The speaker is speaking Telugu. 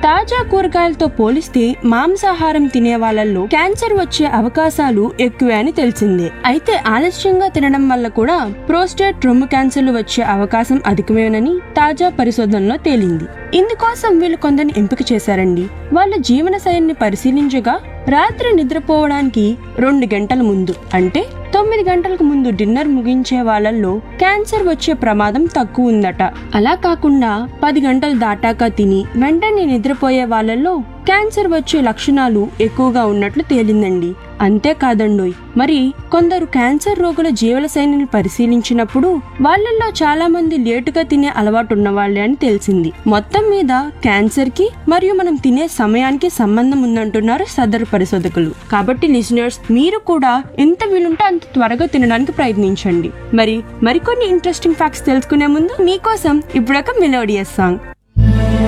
తాజా కూరగాయలతో పోలిస్తే మాంసాహారం తినే వాళ్ళల్లో క్యాన్సర్ వచ్చే అవకాశాలు ఎక్కువే అని తెలిసిందే అయితే ఆలస్యంగా తినడం వల్ల కూడా ప్రోస్టేట్ రొమ్ము క్యాన్సర్లు వచ్చే అవకాశం అధికమేనని తాజా పరిశోధనలో తేలింది ఇందుకోసం వీళ్ళు కొందరిని ఎంపిక చేశారండి వాళ్ళ జీవన శైలిని పరిశీలించగా రాత్రి నిద్రపోవడానికి రెండు గంటల ముందు అంటే తొమ్మిది గంటలకు ముందు డిన్నర్ ముగించే వాళ్ళల్లో క్యాన్సర్ వచ్చే ప్రమాదం తక్కువ ఉందట అలా కాకుండా పది గంటలు దాటాక తిని వెంటనే నిద్రపోయే వాళ్ళల్లో క్యాన్సర్ వచ్చే లక్షణాలు ఎక్కువగా ఉన్నట్లు తేలిందండి అంతేకాదండోయ్ మరి కొందరు క్యాన్సర్ రోగుల జీవన శైలిని పరిశీలించినప్పుడు వాళ్ళల్లో చాలా మంది లేటుగా తినే అలవాటు ఉన్న వాళ్ళే అని తెలిసింది మొత్తం మీద క్యాన్సర్ కి మరియు మనం తినే సమయానికి సంబంధం ఉందంటున్నారు సదరు పరిశోధకులు కాబట్టి లిజనర్స్ మీరు కూడా ఎంత వీలుంటే అంత త్వరగా తినడానికి ప్రయత్నించండి మరి మరికొన్ని ఇంట్రెస్టింగ్ ఫ్యాక్ట్స్ తెలుసుకునే ముందు మీకోసం ఇప్పుడొక మెలోడియస్ సాంగ్